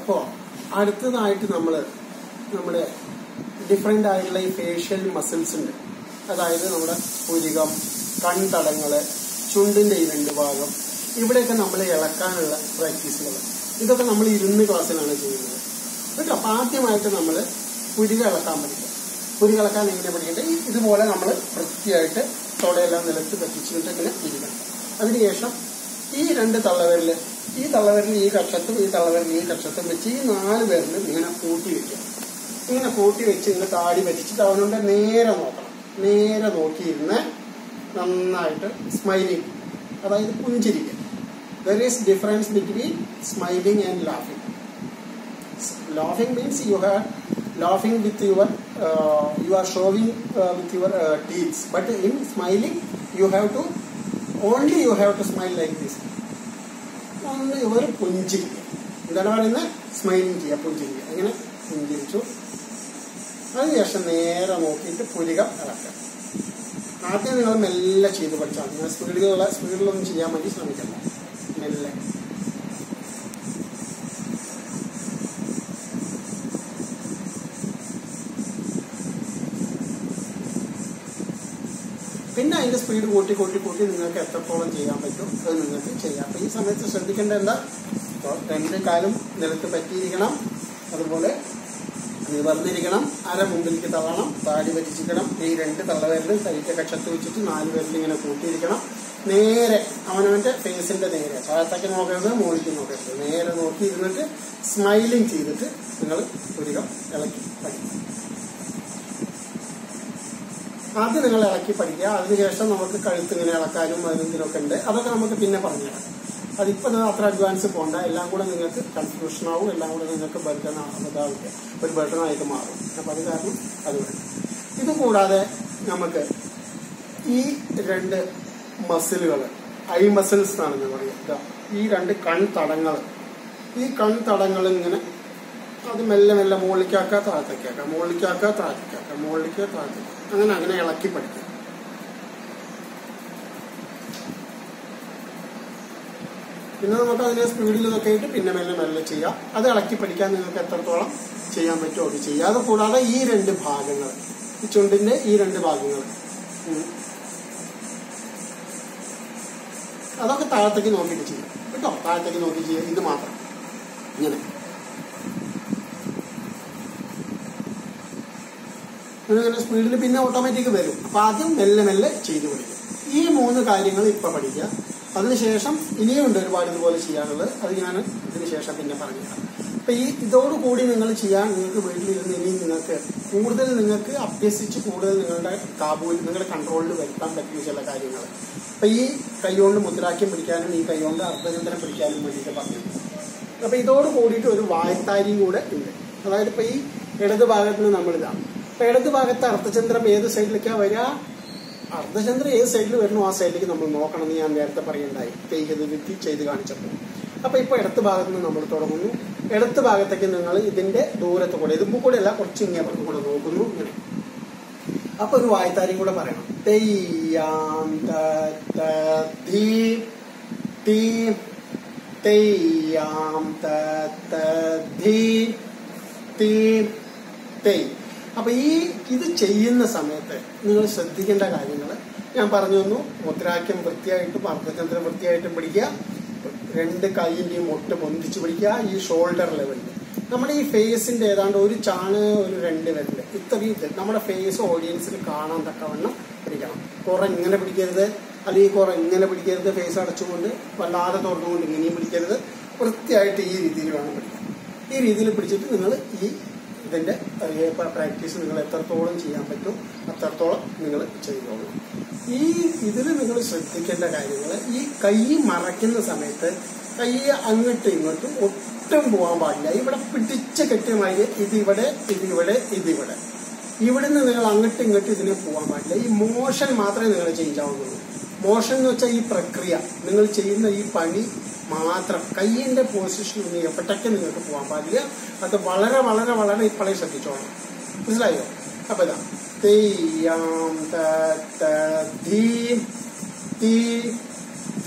അപ്പോൾ അടുത്തതായിട്ട് നമ്മൾ നമ്മുടെ ഡിഫറെൻ്റ് ആയിട്ടുള്ള ഈ ഫേഷ്യൽ മസിൽസ് ഉണ്ട് അതായത് നമ്മുടെ പുരികം കൺതടങ്ങള് ചുണ്ടിന്റെ ഈ രണ്ട് ഭാഗം ഇവിടെയൊക്കെ നമ്മൾ ഇളക്കാനുള്ള പ്രാക്ടീസുകൾ ഇതൊക്കെ നമ്മൾ ഇരുന്ന് ക്ലാസ്സിലാണ് ചെയ്യുന്നത് കേട്ടോ അപ്പൊ ആദ്യമായിട്ട് നമ്മൾ പുരിക ഇളക്കാൻ പഠിക്കുക പുരിക ഇളക്കാൻ എങ്ങനെ പഠിക്കട്ടെ ഇതുപോലെ നമ്മൾ വൃത്തിയായിട്ട് തൊടയെല്ലാം നിലത്ത് പറ്റിച്ചിട്ട് ഇങ്ങനെ ഇരിക്കണം അതിനുശേഷം ഈ രണ്ട് തള്ളവിരല് ഈ തള്ളവിരൽ ഈ കക്ഷത്തും ഈ തള്ളവിരൽ ഈ കക്ഷത്തും വെച്ച് ഈ നാല് പേരിലും ഇങ്ങനെ കൂട്ടി വെക്കുക ഇങ്ങനെ കൂട്ടി വെച്ച് ഇങ്ങനെ താടി പറ്റിച്ചിട്ട് അവനുണ്ട് നേരെ നോക്കണം നേരെ നോക്കിയിരുന്ന് നന്നായിട്ട് സ്മൈലിംഗ് അതായത് പുഞ്ചിരിക്കുക there is difference between smiling and laughing laughing means you have laughing with your uh, you are showing uh, with your uh, teeth but in smiling you have to only you have to smile like this ഒന്ന് ഇവർ പുഞ്ചിരിക്കുക എന്താണ് പറയുന്നത് smiling ചെയ്യുക പുഞ്ചിരിക്കുക അങ്ങനെ പുഞ്ചിരിച്ചു അതിനുശേഷം നേരെ നോക്കിയിട്ട് പുരിക ഇളക്കുക ആദ്യം നിങ്ങൾ മെല്ലെ ചെയ്ത് പഠിച്ചാൽ നിങ്ങൾ സ്പീഡിലുള്ള സ്പീഡിലൊന്നും ചെയ്യാൻ വേണ്ടി ശ്രമിക്കണ്ട മെല്ലെ പിന്നെ അതിന്റെ സ്പീഡ് കൂട്ടി കൂട്ടി കൂട്ടി നിങ്ങൾക്ക് എത്രത്തോളം ചെയ്യാൻ പറ്റും അത് നിങ്ങൾക്ക് ചെയ്യാം അപ്പൊ ഈ സമയത്ത് ശ്രദ്ധിക്കേണ്ട എന്താ ഇപ്പൊ രണ്ട് കാലും നിലത്ത് പറ്റിയിരിക്കണം അതുപോലെ നിവർന്നിരിക്കണം അര മുമ്പിലേക്ക് തള്ളണം താടി പറ്റിച്ചിരിക്കണം ഈ രണ്ട് തള്ളവിരലും കൈക്ക് കക്ഷത്ത് വെച്ചിട്ട് നാല് പേരിൽ ഇങ്ങനെ കൂട്ടിയിരിക്കണം നേരെ അവനവന്റെ ഫേസിന്റെ നേരെ താഴത്തേക്ക് നോക്കരുത് മുകളിലേക്ക് നോക്കരുത് നേരെ നോക്കി ഇരുന്നിട്ട് സ്മൈലിംഗ് ചെയ്തിട്ട് നിങ്ങൾ പുരികം ഇളക്കി പഠിക്കും ആദ്യം നിങ്ങൾ ഇളക്കി പഠിക്കുക അതിനുശേഷം നമുക്ക് കഴുത്ത് ഇങ്ങനെ ഇളക്കാനും അതിനെന്തിനൊക്കെ ഉണ്ട് അതൊക്കെ നമുക്ക് പിന്നെ പറഞ്ഞുതരാം അതിപ്പോ ഇത് അത്ര അഡ്വാൻസ് പോകണ്ട എല്ലാം കൂടെ നിങ്ങൾക്ക് കൺഫ്യൂഷൻ ആവും എല്ലാം കൂടെ നിങ്ങൾക്ക് ബർഡൻ ഇതാവില്ല ഒരു ബർഡൻ ആയിട്ട് മാറും അപ്പൊ അത് കാരണം അത് വേണം ഇത് കൂടാതെ നമുക്ക് ഈ രണ്ട് മസിലുകൾ ഐ മസിൽസ് എന്നാണ് ഞാൻ പറയുക ഇതാ ഈ രണ്ട് കൺതടങ്ങൾ ഈ കൺതടങ്ങൾ ഇങ്ങനെ അത് മെല്ലെ മെല്ലെ മുകളിലേക്കാക്കുക താഴത്തേക്കാക്കുക മുകളിലേക്കാക്കുക താഴത്തേക്കാക്കുക മുകളിലേക്ക് താഴത്തേക്ക് അങ്ങനെ അങ്ങനെ ഇളക്കി പഠിക്കുക പിന്നെ നമുക്ക് അതിനെ സ്പീഡിൽ ഇതൊക്കെ ആയിട്ട് പിന്നെ മെല്ലെ മെല്ലെ ചെയ്യാം അത് ഇളക്കി പഠിക്കാൻ നിങ്ങൾക്ക് എത്രത്തോളം ചെയ്യാൻ പറ്റുമോ അത് ചെയ്യാം അത് കൂടാതെ ഈ രണ്ട് ഭാഗങ്ങൾ ഈ ചുണ്ടിന്റെ ഈ രണ്ട് ഭാഗങ്ങൾ ഉം. അതൊക്കെ താഴത്തേക്ക് നോക്കിയിട്ട് ചെയ്യാം കേട്ടോ താഴത്തേക്ക് നോക്കി ചെയ്യാം ഇത് മാത്രം ഇങ്ങനെ അങ്ങനെ സ്പീഡിൽ പിന്നെ ഓട്ടോമാറ്റിക് വരും അപ്പൊ ആദ്യം മെല്ലെ മെല്ലെ ചെയ്തു പഠിക്കും ഈ മൂന്ന് കാര്യങ്ങൾ ഇപ്പൊ പഠിക്കുക അതിനുശേഷം ഇനിയും ഉണ്ട് ഒരുപാട് ഇതുപോലെ ചെയ്യാനുള്ളത് അത് ഞാൻ ഇതിന് ശേഷം പിന്നെ പറഞ്ഞുതരാം അപ്പൊ ഈ ഇതോടുകൂടി നിങ്ങൾ ചെയ്യാൻ നിങ്ങൾക്ക് വീട്ടിലിരുന്ന് ഇനിയും നിങ്ങൾക്ക് കൂടുതൽ നിങ്ങൾക്ക് അഭ്യസിച്ച് കൂടുതൽ നിങ്ങളുടെ കാബൂൽ നിങ്ങളുടെ കൺട്രോളിൽ വരുത്താൻ പറ്റിയ ചില കാര്യങ്ങൾ അപ്പൊ ഈ കൈകൊണ്ട് മുദ്രാക്യം പിടിക്കാനും ഈ കൈകൊണ്ട് അർദ്ധചന്ദ്രൻ പിടിക്കാനും വേണ്ടിയിട്ട് പറഞ്ഞു അപ്പൊ ഇതോട് കൂടിയിട്ട് ഒരു വായത്താരിയും കൂടെ ഉണ്ട് അതായത് ഇപ്പൊ ഈ ഇടത് ഭാഗത്ത് നിന്ന് നമ്മളിതാണ് അപ്പൊ ഇടത് ഭാഗത്ത് അർദ്ധചന്ദ്രം ഏത് സൈഡിലേക്കാണ് വരിക അർദ്ധചന്ദ്രം ഏത് സൈഡിൽ വരുന്നു ആ സൈഡിലേക്ക് നമ്മൾ നോക്കണം എന്ന് ഞാൻ നേരത്തെ പറയണ്ടായി ചെയ്ത് വിധി ചെയ്ത് കാണിച്ചപ്പോൾ അപ്പൊ ഇപ്പൊ ഇടത്ത് ഭാഗത്ത് നിന്ന് നമ്മൾ തുടങ്ങുന്നു ഇടത്ത് ഭാഗത്തേക്ക് നിങ്ങൾ ഇതിന്റെ ദൂരത്ത് കൂടെ ഇതുമ്പോ കൂടെ അല്ല കുറച്ച് ഇങ്ങേപ്പുറത്ത് കൂടെ നോക്കുന്നു ഇങ്ങനെ അപ്പൊ ഒരു വായത്താരിയും കൂടെ പറയണം തെയ്യാം ത- ത- ധീ തീ തെയ്യാം ത- ത- ധീ തീ തെയ് അപ്പൊ ഈ ഇത് ചെയ്യുന്ന സമയത്ത് നിങ്ങൾ ശ്രദ്ധിക്കേണ്ട കാര്യങ്ങൾ ഞാൻ പറഞ്ഞു തന്നു മുദ്രാക്യം വൃത്തിയായിട്ടും അർദ്ധചന്ദ്രം വൃത്തിയായിട്ടും പിടിക്കുക രണ്ട് കൈയിന്റെയും മുട്ട് പൊന്തിച്ച് പിടിക്കുക ഈ ഷോൾഡർ ലെവലിൽ നമ്മുടെ ഈ ഫേസിന്റെ ഏതാണ്ട് ഒരു ചാണ് ഒരു രണ്ട് വരല് ഇത്രയും ഇത് നമ്മുടെ ഫേസ് ഓഡിയൻസിന് കാണാൻ തക്കവണ്ണം പിടിക്കണം കുറെ ഇങ്ങനെ പിടിക്കരുത് അല്ലെങ്കിൽ കുറെ ഇങ്ങനെ പിടിക്കരുത് ഫേസ് അടച്ചുകൊണ്ട് വല്ലാതെ തുറന്നുകൊണ്ട് ഇങ്ങനെയും പിടിക്കരുത് വൃത്തിയായിട്ട് ഈ രീതിയിൽ വേണം പിടിക്കാൻ ഈ രീതിയിൽ പിടിച്ചിട്ട് നിങ്ങൾ ഈ ഇതിന്റെ പ്രാക്ടീസ് നിങ്ങൾ എത്രത്തോളം ചെയ്യാൻ പറ്റും അത്രത്തോളം നിങ്ങൾ ചെയ്തോളൂ ഈ ഇതിൽ നിങ്ങൾ ശ്രദ്ധിക്കേണ്ട കാര്യങ്ങൾ ഈ കൈ മറയ്ക്കുന്ന സമയത്ത് കൈ അങ്ങോട്ടും ഇങ്ങോട്ടും ഒട്ടും പോകാൻ പാടില്ല ഇവിടെ പിടിച്ച കെട്ടിയമായി ഇതിവിടെ ഇതിവിടെ ഇതിവിടെ ഇവിടുന്ന് നിങ്ങൾ അങ്ങോട്ടും ഇങ്ങോട്ടും ഇതിന് പോകാൻ പാടില്ല ഈ മോഷൻ മാത്രമേ നിങ്ങൾ ചേഞ്ച് ആവുന്നുള്ളൂ മോഷൻ എന്ന് വെച്ചാൽ ഈ പ്രക്രിയ നിങ്ങൾ ചെയ്യുന്ന ഈ പണി മാത്രം കൈയിന്റെ പൊസിഷൻ ഒന്നും എവിടേക്ക് നിങ്ങൾക്ക് പോകാൻ പാടില്ല അത് വളരെ വളരെ വളരെ ഇപ്പോഴേ ശ്രദ്ധിച്ചോളണം മനസ്സിലായോ അപ്പൊ ഇതാ തെയ്യാം ത- ത- ധീ തീ